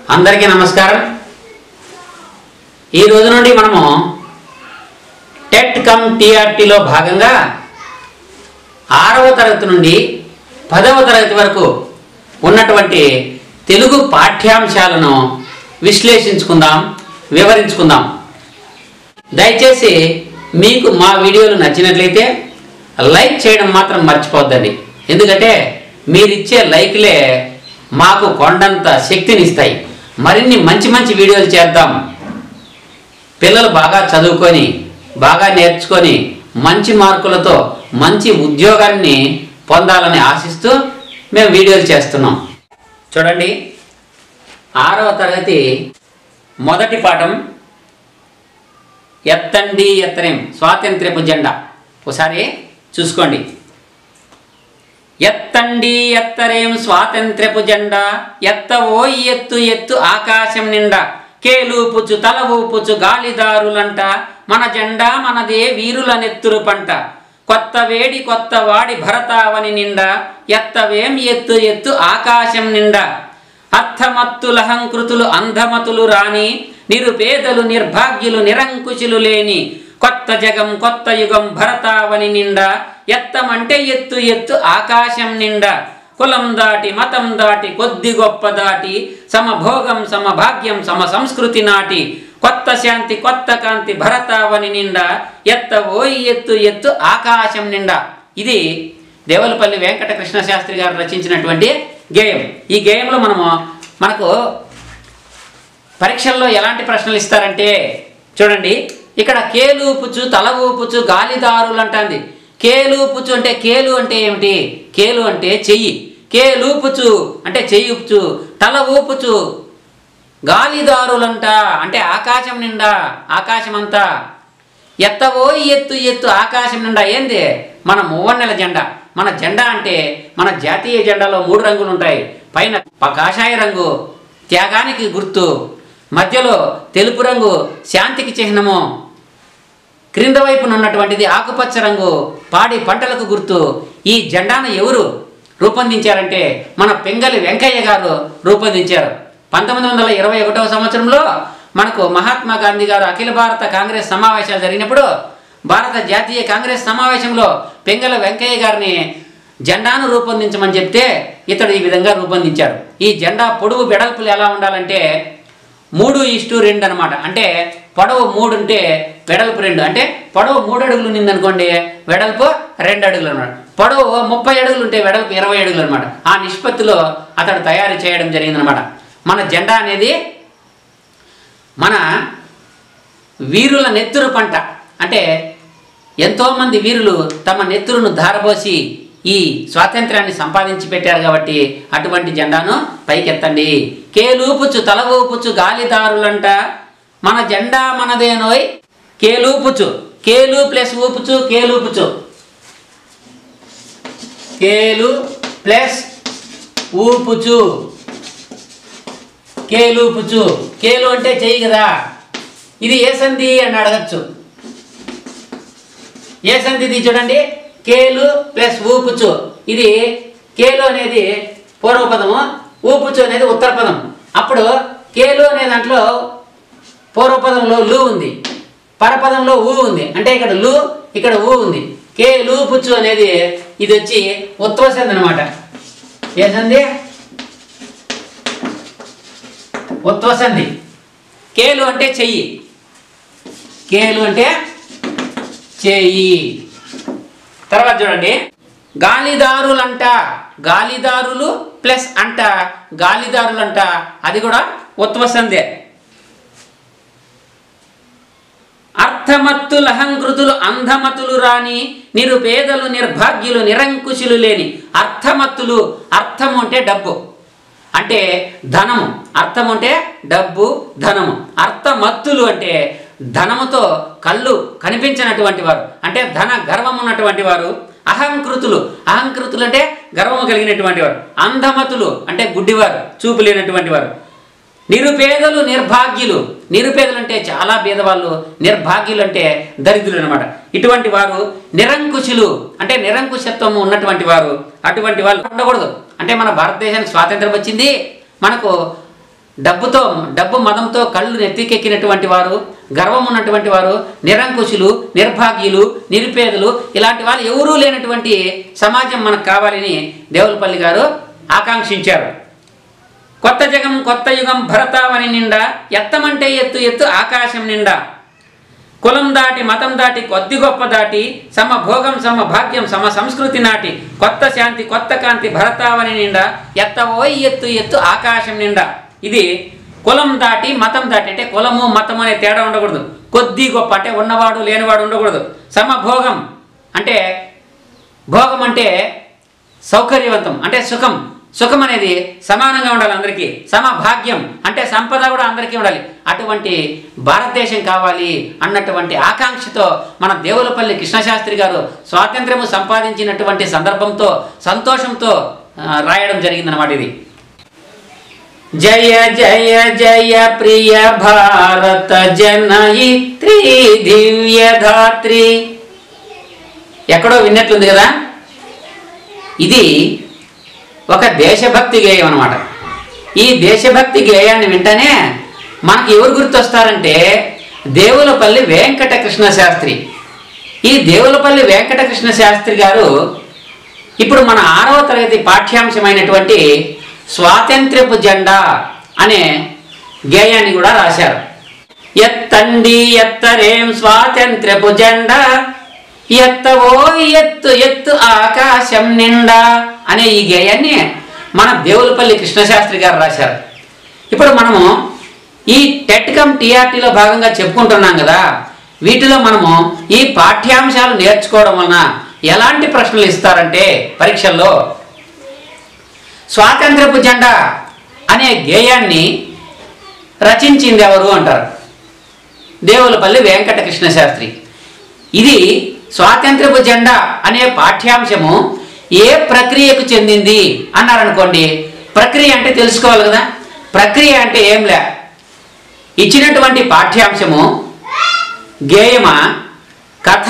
అందరికీ నమస్కారం ఈ రోజు నుండి మనము టెట్ కమ్ టీఆర్టీలో భాగంగా ఆరవ తరగతి నుండి పదవ తరగతి వరకు ఉన్నటువంటి తెలుగు పాఠ్యాంశాలను విశ్లేషించుకుందాం వివరించుకుందాం దయచేసి మీకు మా వీడియోలు నచ్చినట్లయితే లైక్ చేయడం మాత్రం మర్చిపోద్దండి ఎందుకంటే మీరిచ్చే లైక్లే మాకు కొండంత శక్తిని ఇస్తాయి మరిన్ని మంచి మంచి వీడియోలు చేద్దాం పిల్లలు బాగా చదువుకొని బాగా నేర్చుకొని మంచి మార్కులతో మంచి ఉద్యోగాన్ని పొందాలని ఆశిస్తూ మేము వీడియోలు చేస్తున్నాం చూడండి ఆరవ తరగతి మొదటి పాఠం ఎత్తండి ఎత్తరేం స్వాతంత్ర్యపు జెండా ఒకసారి చూసుకోండి ఎత్తండి ఎత్తరేం స్వాతంత్ర్యపు జెండా ఎత్తవో ఎత్తు ఎత్తు ఆకాశం నిండా కేలూపుచు తల ఊపుచు గాలిదారులంట మన జెండా మనదే వీరుల నెత్తురు పంట కొత్త వేడి కొత్త వాడి భరతావని నిండా ఎత్తవేం ఎత్తు ఎత్తు ఆకాశం నిండా అర్థమత్తులహంకృతులు అంధమతులు రాని నిరుపేదలు నిర్భాగ్యులు నిరంకుశులు లేని కొత్త జగం కొత్త యుగం భరతావని నిండా ఎత్తమంటే ఎత్తు ఎత్తు ఆకాశం నిండా కులం దాటి మతం దాటి కొద్ది గొప్ప దాటి సమభోగం సమభాగ్యం సమ సంస్కృతి నాటి కొత్త శాంతి కొత్త కాంతి భరతావని నిండా ఎత్త ఓయి ఎత్తు ఎత్తు ఆకాశం నిండా ఇది దేవలపల్లి వెంకట కృష్ణ శాస్త్రి గారు రచించినటువంటి గేయం ఈ గేయంలో మనము మనకు పరీక్షల్లో ఎలాంటి ప్రశ్నలు ఇస్తారంటే చూడండి ఇక్కడ కేలు ఊపుచు తల ఊపుచు గాలిదారులు అంటుంది కేలు ఊపుచు అంటే కేలు అంటే ఏమిటి కేలు అంటే చెయ్యి కేలూపుచు అంటే చెయ్యి ఊపుచు తల ఊపుచు గాలిదారులంట అంటే ఆకాశం నిండా ఆకాశం అంతా ఎత్తవో ఎత్తు ఎత్తు ఆకాశం నిండా ఏంది మన మూవన్నెల జెండా మన జెండా అంటే మన జాతీయ జెండాలో మూడు రంగులు ఉంటాయి పైన ప- కాషాయ రంగు త్యాగానికి గుర్తు మధ్యలో తెలుపు రంగు శాంతికి చిహ్నము క్రింద వైపున ఉన్నటువంటిది ఆకుపచ్చ రంగు పాడి పంటలకు గుర్తు ఈ జెండాను ఎవరు రూపొందించారంటే మన పెంగలి వెంకయ్య గారు రూపొందించారు పంతొమ్మిది వందల ఇరవై ఒకటవ సంవత్సరంలో మనకు మహాత్మా గాంధీ గారు అఖిల భారత కాంగ్రెస్ సమావేశాలు జరిగినప్పుడు భారత జాతీయ కాంగ్రెస్ సమావేశంలో పెంగల వెంకయ్య గారిని జెండాను రూపొందించమని చెప్తే ఇతడు ఈ విధంగా రూపొందించాడు ఈ జెండా పొడవు వెడల్పులు ఎలా ఉండాలంటే మూడు ఇష్టు రెండు అనమాట అంటే పొడవు మూడు ఉంటే వెడల్పు రెండు అంటే పొడవు మూడు అడుగులు ఉన్నదనుకోండి వెడల్పు రెండు అడుగులు అనమాట పొడవు ముప్పై అడుగులు ఉంటే వెడల్పు ఇరవై అడుగులు అనమాట ఆ నిష్పత్తిలో అతడు తయారు చేయడం జరిగిందనమాట మన జెండా అనేది మన వీరుల నెత్తురు పంట అంటే ఎంతోమంది వీరులు తమ నెత్తురును ధారపోసి ఈ స్వాతంత్ర్యాన్ని సంపాదించి పెట్టారు కాబట్టి అటువంటి జెండాను పైకెత్తండి కేలూపుచు తల ఊపుచు గాలిదారులంట మన జెండా మనదేనోయ్ కేలూపుచు కేలు ప్లస్ ఊపుచు కేలూపుచు కేలు ప్లస్ ఊపుచు కేలూపుచు కేలు అంటే చెయ్యి కదా ఇది ఏ సంధి అని అడగచ్చు ఏ సంధిది చూడండి కేలు ప్లస్ ఊపుచు ఇది కేలు అనేది పూర్వపదము ఊపుచు అనేది ఉత్తర పదం అప్పుడు కేలు అనే దాంట్లో పూర్వపదంలో లు ఉంది పరపదంలో ఊ ఉంది అంటే ఇక్కడ లు ఇక్కడ ఊ ఉంది కే లూపుచ్చు అనేది ఇది వచ్చి ఉత్తర సంధి అనమాట ఏ సంధి ఉత్వ సంధి కేలు అంటే చెయ్యి కేలు అంటే చేయి తర్వాత చూడండి గాలిదారులంట గాలిదారులు ప్లస్ అంట గాలిదారులంట అది కూడా ఉత్వ సంధే అర్థమత్తులు అహంకృతులు అంధమతులు రాని నిరుపేదలు నిర్భాగ్యులు నిరంకుశులు లేని అర్థమత్తులు అర్థము అంటే డబ్బు అంటే ధనము అర్థం అంటే డబ్బు ధనము అర్థమత్తులు అంటే ధనముతో కళ్ళు కనిపించినటువంటి వారు అంటే ధన గర్వం ఉన్నటువంటి వారు అహంకృతులు అహంకృతులు అంటే గర్వము కలిగినటువంటి వారు అంధమతులు అంటే గుడ్డివారు చూపు లేనటువంటి వారు నిరుపేదలు నిర్భాగ్యులు నిరుపేదలు అంటే చాలా పేదవాళ్ళు నిర్భాగ్యులు అంటే దరిద్రులు అనమాట ఇటువంటి వారు నిరంకుశులు అంటే నిరంకుశత్వము ఉన్నటువంటి వారు అటువంటి వాళ్ళు ఉండకూడదు అంటే మన భారతదేశానికి స్వాతంత్రం వచ్చింది మనకు డబ్బుతో డబ్బు మదంతో కళ్ళు నెత్తికెక్కినటువంటి వారు గర్వం ఉన్నటువంటి వారు నిరంకుశులు నిర్భాగ్యులు నిరుపేదలు ఇలాంటి వాళ్ళు ఎవరూ లేనటువంటి సమాజం మనకు కావాలని దేవులపల్లి గారు ఆకాంక్షించారు కొత్త జగం కొత్త యుగం భరతావని నిండా ఎత్తమంటే ఎత్తు ఎత్తు ఆకాశం నిండా కులం దాటి మతం దాటి కొద్ది గొప్ప దాటి సమ భోగం సమ భాగ్యం సమ సంస్కృతి నాటి కొత్త శాంతి కొత్త కాంతి భరతావని నిండా ఎత్తవోయ్ ఎత్తు ఎత్తు ఆకాశం నిండా ఇది కులం దాటి మతం దాటి అంటే కులము మతం అనే తేడా ఉండకూడదు కొద్ది గొప్ప అంటే ఉన్నవాడు లేనివాడు ఉండకూడదు సమభోగం అంటే భోగం అంటే సౌకర్యవంతం అంటే సుఖం సుఖం అనేది సమానంగా ఉండాలి అందరికీ సమభాగ్యం అంటే సంపద కూడా అందరికీ ఉండాలి అటువంటి భారతదేశం కావాలి అన్నటువంటి ఆకాంక్షతో మన దేవులపల్లి కృష్ణశాస్త్రి గారు స్వాతంత్ర్యము సంపాదించినటువంటి సందర్భంతో సంతోషంతో ఆ, రాయడం జరిగిందన్నమాట ఇది జయ జయ జయ ప్రియ భారత జనయిత్రి దివ్యధాత్రి ఎక్కడో విన్నట్లుంది కదా ఇది ఒక దేశభక్తి గేయం అనమాట ఈ దేశభక్తి గేయాన్ని వింటనే మనకి ఎవరు గుర్తొస్తారంటే దేవులపల్లి వెంకట కృష్ణ శాస్త్రి ఈ దేవులపల్లి వెంకట కృష్ణ శాస్త్రి గారు ఇప్పుడు మన ఆరవ తరగతి పాఠ్యాంశమైనటువంటి స్వాతంత్ర్యపు జెండా అనే గేయాన్ని కూడా రాశారు ఎత్తండి ఎత్తరేం స్వాతంత్ర్యపు జెండా ఎత్తవో ఎత్తు ఎత్తు ఆకాశం నిండా అనే ఈ గేయాన్ని మన దేవులపల్లి కృష్ణశాస్త్రి గారు రాశారు ఇప్పుడు మనము ఈ టెట్కమ్ టీఆర్టీలో భాగంగా చెప్పుకుంటున్నాం కదా వీటిలో మనము ఈ పాఠ్యాంశాలు నేర్చుకోవడం వలన ఎలాంటి ప్రశ్నలు ఇస్తారంటే పరీక్షల్లో స్వాతంత్రపు జెండా అనే గేయాన్ని రచించింది ఎవరు అంటారు దేవులపల్లి వెంకట కృష్ణ శాస్త్రి ఇది స్వాతంత్రపు జెండా అనే పాఠ్యాంశము ఏ ప్రక్రియకు చెందింది అన్నారనుకోండి ప్రక్రియ అంటే తెలుసుకోవాలి కదా ప్రక్రియ అంటే ఏం లే ఇచ్చినటువంటి పాఠ్యాంశము గేయమా కథ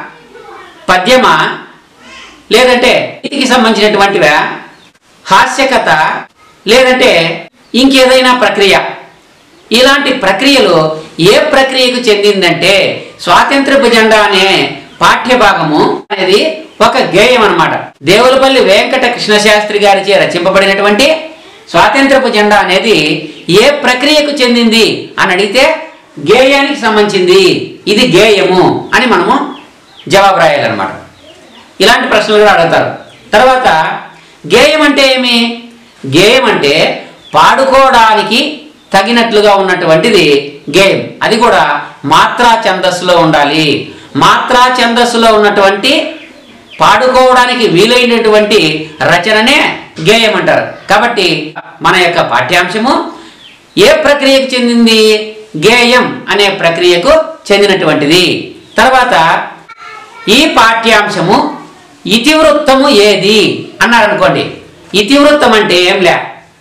పద్యమా లేదంటే వీటికి సంబంధించినటువంటివా హాస్యకథ లేదంటే ఇంకేదైనా ప్రక్రియ ఇలాంటి ప్రక్రియలు ఏ ప్రక్రియకు చెందిందంటే స్వాతంత్రపు జెండా అనే పాఠ్యభాగము అనేది ఒక గేయం అన్నమాట దేవులపల్లి వెంకట కృష్ణశాస్త్రి గారిచే రచింపబడినటువంటి స్వాతంత్రపు జెండా అనేది ఏ ప్రక్రియకు చెందింది అని అడిగితే గేయానికి సంబంధించింది ఇది గేయము అని మనము జవాబు రాయాలన్నమాట ఇలాంటి ప్రశ్నలు కూడా అడుగుతారు తర్వాత గేయం అంటే ఏమి గేయం అంటే పాడుకోవడానికి తగినట్లుగా ఉన్నటువంటిది గేయం అది కూడా మాత్రా ఛందస్సులో ఉండాలి మాత్రా ఛందస్సులో ఉన్నటువంటి పాడుకోవడానికి వీలైనటువంటి రచననే గేయం అంటారు కాబట్టి మన యొక్క పాఠ్యాంశము ఏ ప్రక్రియకు చెందింది గేయం అనే ప్రక్రియకు చెందినటువంటిది తర్వాత ఈ పాఠ్యాంశము ఇతివృత్తము ఏది అన్నారనుకోండి ఇతివృత్తం అంటే ఏం లే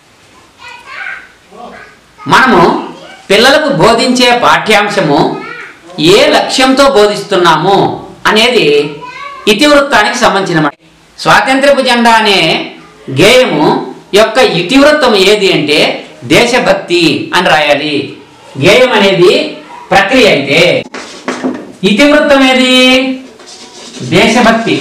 మనము పిల్లలకు బోధించే పాఠ్యాంశము ఏ లక్ష్యంతో బోధిస్తున్నాము అనేది ఇతివృత్తానికి సంబంధించిన మాట. స్వాతంత్రపు జెండా అనే గేయము యొక్క ఇతివృత్తం ఏది అంటే దేశభక్తి అని రాయాలి గేయం అనేది ప్రక్రియ అయితే ఇతివృత్తం ఏది దేశభక్తి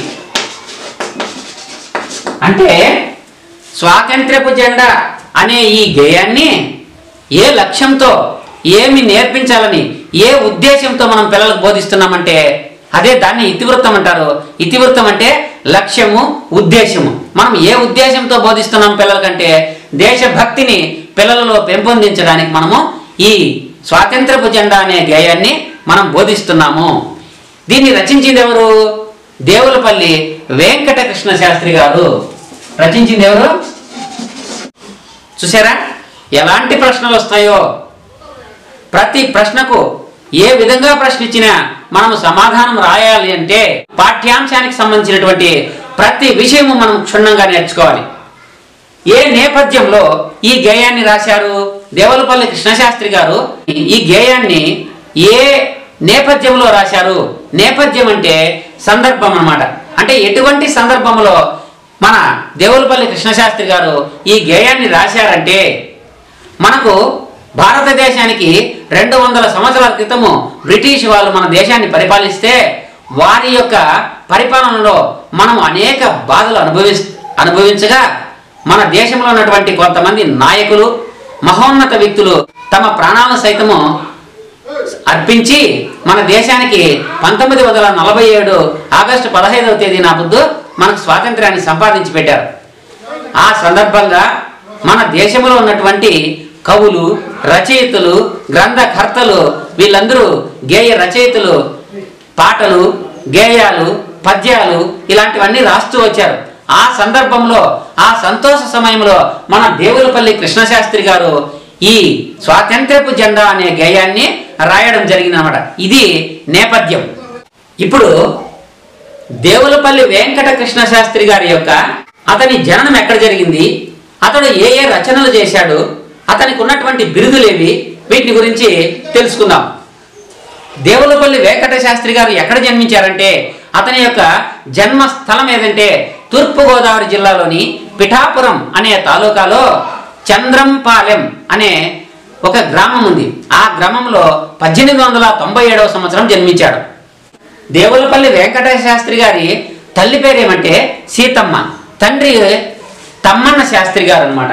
అంటే స్వాతంత్రపు జెండా అనే ఈ గేయాన్ని ఏ లక్ష్యంతో ఏమి నేర్పించాలని ఏ ఉద్దేశంతో మనం పిల్లలకు బోధిస్తున్నామంటే అదే దాన్ని ఇతివృత్తం అంటారు ఇతివృత్తం అంటే లక్ష్యము ఉద్దేశము మనం ఏ ఉద్దేశంతో బోధిస్తున్నాం పిల్లలకంటే దేశభక్తిని పిల్లలలో పెంపొందించడానికి మనము ఈ స్వాతంత్రపు జెండా అనే గేయాన్ని మనం బోధిస్తున్నాము దీన్ని రచించింది ఎవరు దేవులపల్లి వెంకట కృష్ణ శాస్త్రి గారు రచించింది ఎవరు చూసారా ఎలాంటి ప్రశ్నలు వస్తాయో ప్రతి ప్రశ్నకు ఏ విధంగా ప్రశ్న ఇచ్చినా మనం సమాధానం రాయాలి అంటే పాఠ్యాంశానికి సంబంధించినటువంటి ప్రతి విషయము మనం క్షుణ్ణంగా నేర్చుకోవాలి ఏ నేపథ్యంలో ఈ గేయాన్ని రాశారు దేవలపల్లి కృష్ణశాస్త్రి గారు ఈ గేయాన్ని ఏ నేపథ్యంలో రాశారు నేపథ్యం అంటే సందర్భం అన్నమాట అంటే ఎటువంటి సందర్భంలో మన దేవులపల్లి కృష్ణశాస్త్రి గారు ఈ గేయాన్ని రాశారంటే మనకు భారతదేశానికి రెండు వందల సంవత్సరాల క్రితము బ్రిటిష్ వాళ్ళు మన దేశాన్ని పరిపాలిస్తే వారి యొక్క పరిపాలనలో మనం అనేక బాధలు అనుభవి అనుభవించగా మన దేశంలో ఉన్నటువంటి కొంతమంది నాయకులు మహోన్నత వ్యక్తులు తమ ప్రాణాలను సైతము అర్పించి మన దేశానికి పంతొమ్మిది వందల నలభై ఏడు ఆగస్టు పదహైదవ తేదీ నాపుద్దు మనకు స్వాతంత్ర్యాన్ని సంపాదించి పెట్టారు ఆ సందర్భంగా మన దేశంలో ఉన్నటువంటి కవులు రచయితలు గ్రంథకర్తలు వీళ్ళందరూ గేయ రచయితలు పాటలు గేయాలు పద్యాలు ఇలాంటివన్నీ రాస్తూ వచ్చారు ఆ సందర్భంలో ఆ సంతోష సమయంలో మన దేవులపల్లి కృష్ణశాస్త్రి గారు ఈ స్వాతంత్రపు జెండా అనే గేయాన్ని రాయడం జరిగిందన్నమాట ఇది నేపథ్యం ఇప్పుడు దేవులపల్లి వెంకట కృష్ణ శాస్త్రి గారి యొక్క అతని జననం ఎక్కడ జరిగింది అతడు ఏ ఏ రచనలు చేశాడు అతనికి ఉన్నటువంటి బిరుదులేవి వీటిని గురించి తెలుసుకుందాం దేవులపల్లి వెంకట శాస్త్రి గారు ఎక్కడ జన్మించారంటే అతని యొక్క జన్మ స్థలం ఏదంటే తూర్పుగోదావరి జిల్లాలోని పిఠాపురం అనే తాలూకాలో చంద్రంపాలెం అనే ఒక గ్రామం ఉంది ఆ గ్రామంలో పద్దెనిమిది వందల తొంభై ఏడవ సంవత్సరం జన్మించాడు దేవులపల్లి వెంకటేశ్వర శాస్త్రి గారి తల్లి పేరు ఏమంటే సీతమ్మ తండ్రి తమ్మన్న శాస్త్రి గారు అనమాట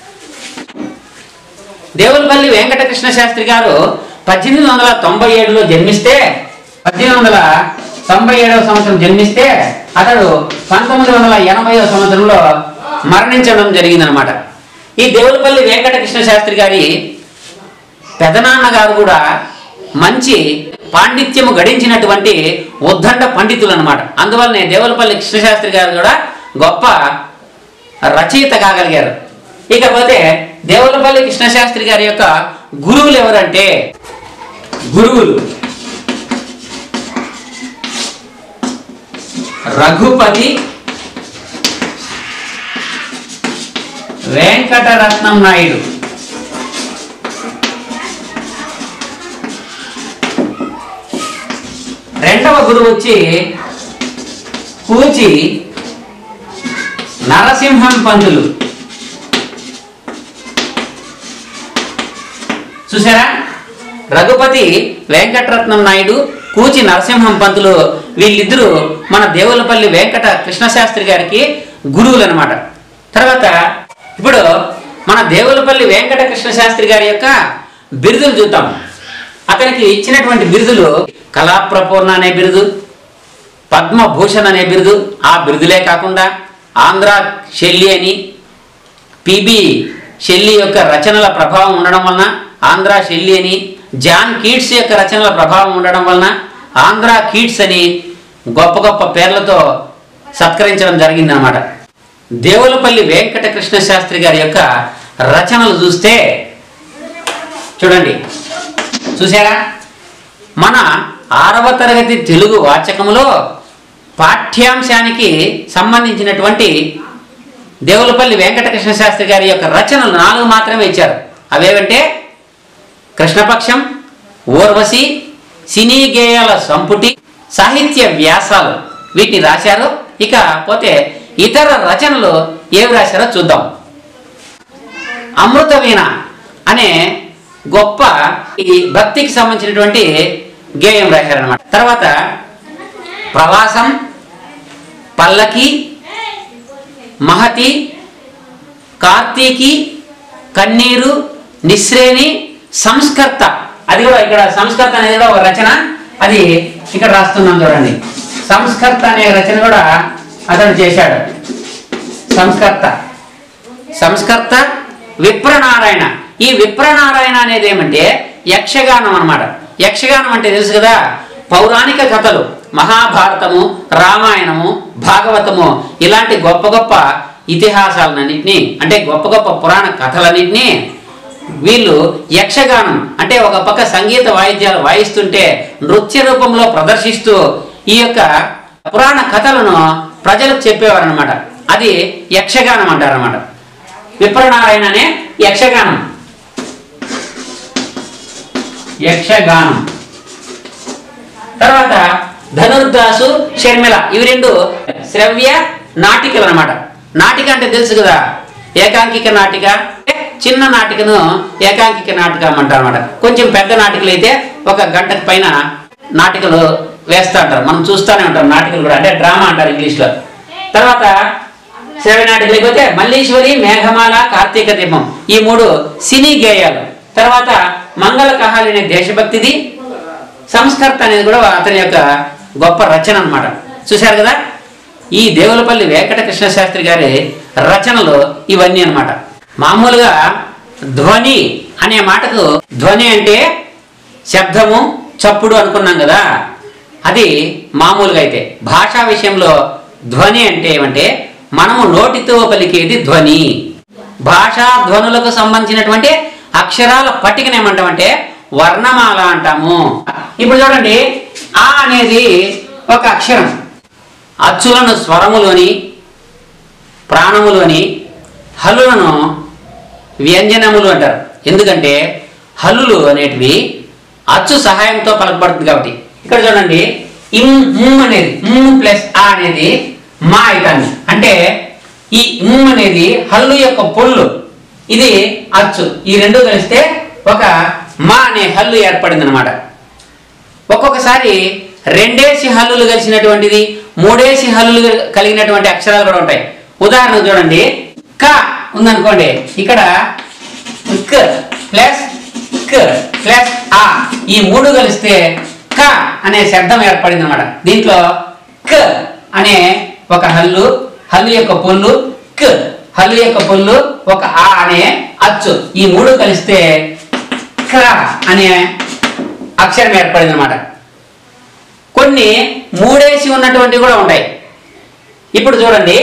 దేవులపల్లి వెంకటకృష్ణ శాస్త్రి గారు పద్దెనిమిది వందల తొంభై ఏడులో జన్మిస్తే పద్దెనిమిది వందల తొంభై ఏడవ సంవత్సరం జన్మిస్తే అతడు పంతొమ్మిది వందల ఎనభైవ సంవత్సరంలో మరణించడం జరిగిందనమాట ఈ దేవులపల్లి వెంకటకృష్ణ శాస్త్రి గారి పెదనాన్న గారు కూడా మంచి పాండిత్యము గడించినటువంటి ఉద్దండ పండితులు అనమాట అందువల్లనే దేవులపల్లి కృష్ణశాస్త్రి గారు కూడా గొప్ప రచయిత కాగలిగారు ఇకపోతే దేవులపల్లి కృష్ణశాస్త్రి గారి యొక్క గురువులు ఎవరంటే గురువులు రఘుపతి వెంకటరత్నం నాయుడు రెండవ గురువు వచ్చి కూచి నరసింహం పంతులు చూసారా రఘుపతి వెంకటరత్నం నాయుడు కూచి నరసింహం పంతులు వీళ్ళిద్దరూ మన దేవులపల్లి వెంకట కృష్ణశాస్త్రి గారికి గురువులు అనమాట తర్వాత ఇప్పుడు మన దేవులపల్లి వెంకట కృష్ణశాస్త్రి గారి యొక్క బిరుదులు చూద్దాం అతనికి ఇచ్చినటువంటి బిరుదులు కళాప్రపూర్ణ అనే బిరుదు పద్మభూషణ్ అనే బిరుదు ఆ బిరుదులే కాకుండా ఆంధ్ర శైలి అని పిబి షెల్లీ యొక్క రచనల ప్రభావం ఉండడం వలన ఆంధ్ర షెల్లీ అని జాన్ కీట్స్ యొక్క రచనల ప్రభావం ఉండడం వలన ఆంధ్ర కీట్స్ అని గొప్ప గొప్ప పేర్లతో సత్కరించడం జరిగిందనమాట దేవులపల్లి వెంకట కృష్ణ శాస్త్రి గారి యొక్క రచనలు చూస్తే చూడండి చూసారా మన ఆరవ తరగతి తెలుగు వాచకములో పాఠ్యాంశానికి సంబంధించినటువంటి దేవులపల్లి వెంకటకృష్ణ శాస్త్రి గారి యొక్క రచనలు నాలుగు మాత్రమే ఇచ్చారు అవేవంటే కృష్ణపక్షం ఊర్వశి సినీ గేయాల సంపుటి సాహిత్య వ్యాసాలు వీటిని రాశారు ఇక పోతే ఇతర రచనలు ఏవి రాశారో చూద్దాం అమృత వీణ అనే గొప్ప ఈ భక్తికి సంబంధించినటువంటి గేయం రాశారనమాట తర్వాత ప్రవాసం పల్లకి మహతి కార్తీకి కన్నీరు నిశ్రేణి సంస్కర్త అది కూడా ఇక్కడ సంస్కర్త అనేది కూడా ఒక రచన అది ఇక్కడ రాస్తున్నాం చూడండి సంస్కర్త అనే రచన కూడా అతను చేశాడు సంస్కర్త సంస్కర్త విప్రనారాయణ ఈ విప్రనారాయణ అనేది ఏమంటే యక్షగానం అన్నమాట యక్షగానం అంటే తెలుసు కదా పౌరాణిక కథలు మహాభారతము రామాయణము భాగవతము ఇలాంటి గొప్ప గొప్ప ఇతిహాసాలన్నింటినీ అంటే గొప్ప గొప్ప పురాణ కథలన్నింటినీ వీళ్ళు యక్షగానం అంటే ఒక పక్క సంగీత వాయిద్యాలు వాయిస్తుంటే నృత్య రూపంలో ప్రదర్శిస్తూ ఈ యొక్క పురాణ కథలను ప్రజలకు చెప్పేవారనమాట అది యక్షగానం అంటారనమాట విప్రనారాయణ అనే యక్షగానం యక్షగానం తర్వాత ధనుర్దాసు షర్మిల ఇవి రెండు శ్రవ్య నాటికలు అనమాట నాటిక అంటే తెలుసు కదా ఏకాంకిక నాటిక చిన్న నాటికను ఏకాంకిక నాటకం అంటారు అనమాట కొంచెం పెద్ద నాటికలు అయితే ఒక గంటకు పైన నాటికలు వేస్తూ ఉంటారు మనం చూస్తూనే ఉంటాం నాటికలు కూడా అంటే డ్రామా అంటారు ఇంగ్లీష్లో తర్వాత శ్రవ్య నాటికలు అయిపోతే మల్లీశ్వరి మేఘమాల కార్తీక దీపం ఈ మూడు సినీ గేయాలు తర్వాత మంగళ కహాలి అనే దేశభక్తిది సంస్కర్త అనేది కూడా అతని యొక్క గొప్ప రచన అన్నమాట చూశారు కదా ఈ దేవులపల్లి వెంకట కృష్ణ శాస్త్రి గారి రచనలు ఇవన్నీ అన్నమాట మామూలుగా ధ్వని అనే మాటకు ధ్వని అంటే శబ్దము చప్పుడు అనుకున్నాం కదా అది మామూలుగా అయితే భాషా విషయంలో ధ్వని అంటే ఏమంటే మనము నోటితో పలికేది ధ్వని భాషా ధ్వనులకు సంబంధించినటువంటి అక్షరాల పట్టికను ఏమంటామంటే వర్ణమాల అంటాము ఇప్పుడు చూడండి ఆ అనేది ఒక అక్షరం అచ్చులను స్వరములోని ప్రాణములోని హల్లులను వ్యంజనములు అంటారు ఎందుకంటే హల్లులు అనేటివి అచ్చు సహాయంతో పలకబడుతుంది కాబట్టి ఇక్కడ చూడండి ఇమ్ ఉమ్ అనేది ఉమ్ ప్లస్ ఆ అనేది మా అవుతాంది అంటే ఈ ఉమ్ అనేది హల్లు యొక్క పొల్లు ఇది అచ్చు ఈ రెండు కలిస్తే ఒక మా అనే హల్లు ఏర్పడింది అనమాట ఒక్కొక్కసారి రెండేసి హల్లులు కలిసినటువంటిది మూడేసి హల్లులు కలిగినటువంటి అక్షరాలు కూడా ఉంటాయి ఉదాహరణ చూడండి క ఉందనుకోండి ఇక్కడ క్ ప్లస్ క్ ప్లస్ ఆ ఈ మూడు కలిస్తే క అనే శబ్దం ఏర్పడింది అనమాట దీంట్లో క్ అనే ఒక హల్లు హల్లు యొక్క పొల్లు క్ హల్లు యొక్క పొల్లు ఒక ఆ అనే అచ్చు ఈ మూడు కలిస్తే క్ర అనే అక్షరం ఏర్పడింది అనమాట కొన్ని మూడేసి ఉన్నటువంటివి కూడా ఉంటాయి ఇప్పుడు చూడండి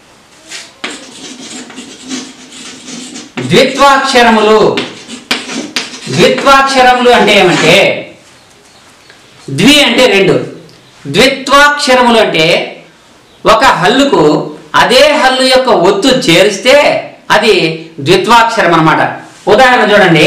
ద్విత్వాక్షరములు ద్విత్వాక్షరములు అంటే ఏమంటే ద్వి అంటే రెండు ద్విత్వాక్షరములు అంటే ఒక హల్లుకు అదే హల్లు యొక్క ఒత్తు చేరిస్తే అది ద్విత్వాక్షరం అన్నమాట ఉదాహరణ చూడండి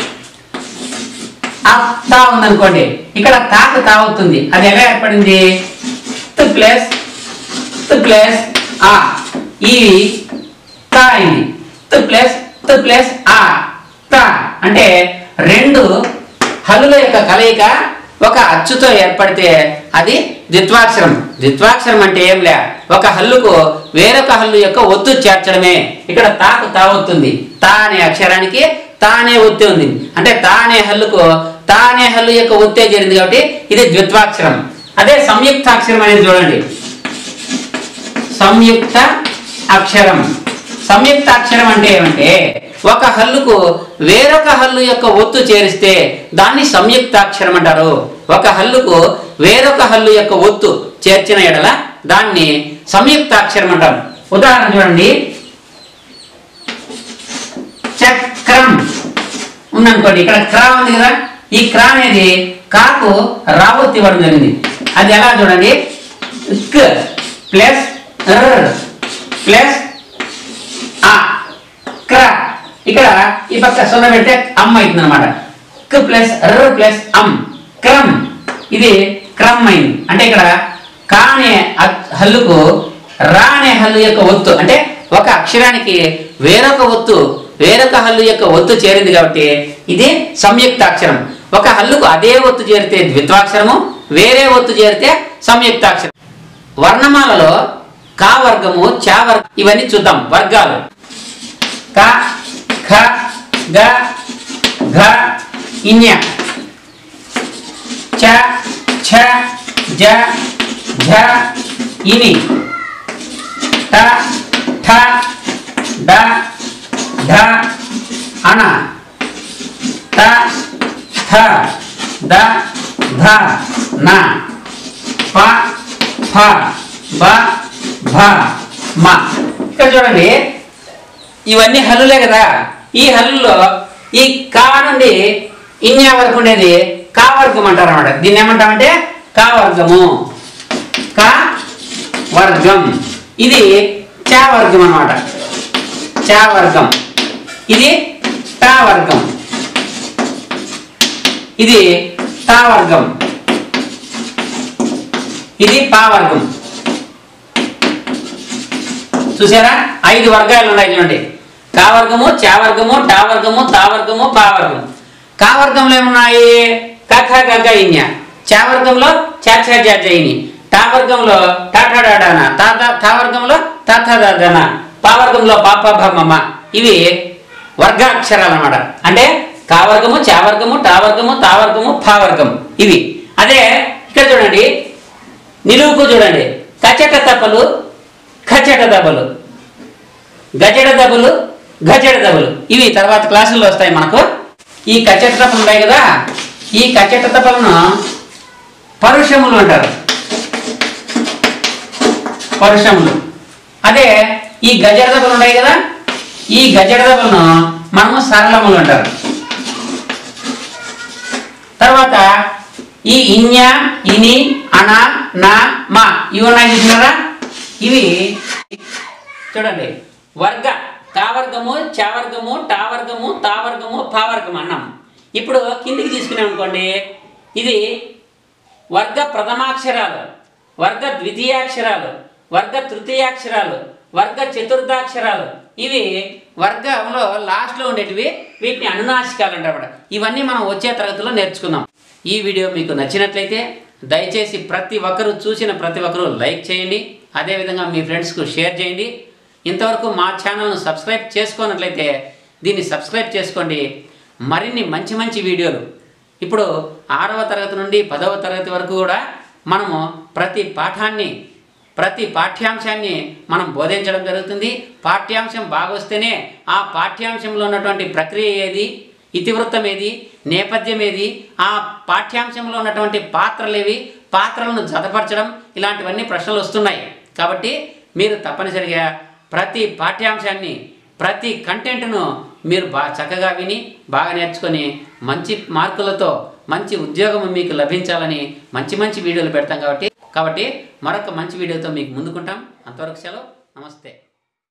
ఆ తా ఉందనుకోండి ఇక్కడ తాకు తా అవుతుంది అది ఎలా ఏర్పడింది త్ ప్లస్ త్ ప్లస్ ఆ ఈ తా అయింది త్ ప్లస్ త్ ప్లస్ ఆ తా అంటే రెండు హల్లుల యొక్క కలయిక ఒక అచ్చుతో ఏర్పడితే అది ద్విత్వాక్షరం ద్విత్వాక్షరం అంటే ఏం లే ఒక హల్లుకు వేరొక హల్లు యొక్క ఒత్తు చేర్చడమే ఇక్కడ తాకు తా అవుతుంది తా అనే అక్షరానికి తా అనే ఒత్తి ఉంది అంటే తా అనే హల్లుకు తా అనే హల్లు యొక్క ఒత్తే జరిగింది కాబట్టి ఇది ద్విత్వాక్షరం అదే సంయుక్తాక్షరం అనేది చూడండి సంయుక్త అక్షరం సంయుక్త అక్షరం అంటే ఏమంటే ఒక హల్లుకు వేరొక హల్లు యొక్క ఒత్తు చేరిస్తే దాన్ని సంయుక్తాక్షరం అంటారు ఒక హల్లుకు వేరొక హల్లు యొక్క ఒత్తు చేర్చిన ఎడల దాన్ని సంయుక్తాక్షరం అంటారు ఉదాహరణ చూడండి చక్రం ఉందనుకోండి ఇక్కడ క్రా ఉంది కదా ఈ క్రా అనేది కాకు రావొత్తి ఇవ్వడం జరిగింది అది ఎలా చూడండి క్ ప్లస్ ర్ ప్లస్ ఆ క్ర ఇక్కడ ఈ పక్క సున్న పెడితే అమ్ అవుతుంది అనమాట క్ ప్లస్ ర్ ప్లస్ అమ్ క్రమ్ ఇది క్రమ్ అయింది అంటే ఇక్కడ కా అనే అ- హల్లుకు రా అనే హల్లు యొక్క ఒత్తు అంటే ఒక అక్షరానికి వేరొక ఒత్తు వేరొక హల్లు యొక్క ఒత్తు చేరింది కాబట్టి ఇది సంయుక్తాక్షరం ఒక హల్లుకు అదే ఒత్తు చేరితే ద్విత్వాక్షరము వేరే ఒత్తు చేరితే సంయుక్తాక్షరం వర్ణమాలలో కా వర్గము చా వర్గం ఇవన్నీ చూద్దాం వర్గాలు క ఖ గ ఘ ఇన్య చ ఛ జ ఝ ఇని ట ఠ డ ఢ అణ ట థ ద ధ న ప ఫ బ భ మ ఇక్కడ చూడండి ఇవన్నీ హల్లులే కదా ఈ హల్లులో ఈ కా నుండి ఇన్యా వరకు ఉండేది కా వర్గం అంటారు అనమాట దీన్ని ఏమంటామంటే కా వర్గము కా వర్గం ఇది చా వర్గం అన్నమాట చా వర్గం ఇది టా వర్గం ఇది టా వర్గం ఇది పా వర్గం చూసారా ఐదు వర్గాలు ఉన్నాయి చూడండి కావర్గము చావర్గము టావర్గము తావర్గము పావర్గము కావర్గంలో ఏమున్నాయి కఖ గగ ఇన్య చావర్గంలో చాచ జైని టావర్గంలో టాటాడాన తాత తావర్గంలో తాతదాదన పావర్గంలో పాప భమమ ఇవి వర్గాక్షరాలు అన్నమాట అంటే కావర్గము చావర్గము టావర్గము తావర్గము పావర్గము ఇవి అదే ఇక్కడ చూడండి నిలువుకు చూడండి కచట తపలు ఖచట దబలు గజడ దబలు గజడ దబలు ఇవి తర్వాత క్లాసుల్లో వస్తాయి మనకు ఈ కచ్చట తపలు ఉన్నాయి కదా ఈ కచ్చట తపలను పరుషములు అంటారు పరుషములు అదే ఈ గజడ దెబ్బలు ఉన్నాయి కదా ఈ గజడ దెబ్బలను మనము సరళములు అంటారు తర్వాత ఈ ఇన్య ఇని అన నా మా ఇవి ఉన్నాయి చూసినారా ఇవి చూడండి వర్గ కావర్గము చావర్గము టావర్గము తావర్గము పావర్గము అన్నాం ఇప్పుడు కిందికి తీసుకున్నాం అనుకోండి ఇది వర్గ ప్రథమాక్షరాలు వర్గ ద్వితీయాక్షరాలు వర్గ తృతీయాక్షరాలు వర్గ చతుర్థాక్షరాలు ఇవి వర్గంలో లాస్ట్లో ఉండేటివి వీటిని అనునాసికాలు అంటారు ఇవన్నీ మనం వచ్చే తరగతిలో నేర్చుకుందాం ఈ వీడియో మీకు నచ్చినట్లయితే దయచేసి ప్రతి ఒక్కరూ చూసిన ప్రతి ఒక్కరూ లైక్ చేయండి అదేవిధంగా మీ ఫ్రెండ్స్కు షేర్ చేయండి ఇంతవరకు మా ఛానల్ను సబ్స్క్రైబ్ చేసుకున్నట్లయితే దీన్ని సబ్స్క్రైబ్ చేసుకోండి మరిన్ని మంచి మంచి వీడియోలు ఇప్పుడు ఆరవ తరగతి నుండి పదవ తరగతి వరకు కూడా మనము ప్రతి పాఠాన్ని ప్రతి పాఠ్యాంశాన్ని మనం బోధించడం జరుగుతుంది పాఠ్యాంశం బాగొస్తేనే ఆ పాఠ్యాంశంలో ఉన్నటువంటి ప్రక్రియ ఏది ఇతివృత్తం ఏది నేపథ్యం ఏది ఆ పాఠ్యాంశంలో ఉన్నటువంటి పాత్రలు ఏవి పాత్రలను జతపరచడం ఇలాంటివన్నీ ప్రశ్నలు వస్తున్నాయి కాబట్టి మీరు తప్పనిసరిగా ప్రతి పాఠ్యాంశాన్ని ప్రతి కంటెంట్ను మీరు బాగా చక్కగా విని బాగా నేర్చుకొని మంచి మార్కులతో మంచి ఉద్యోగం మీకు లభించాలని మంచి మంచి వీడియోలు పెడతాం కాబట్టి కాబట్టి మరొక మంచి వీడియోతో మీకు ముందుకుంటాం అంతవరకు సెలవు నమస్తే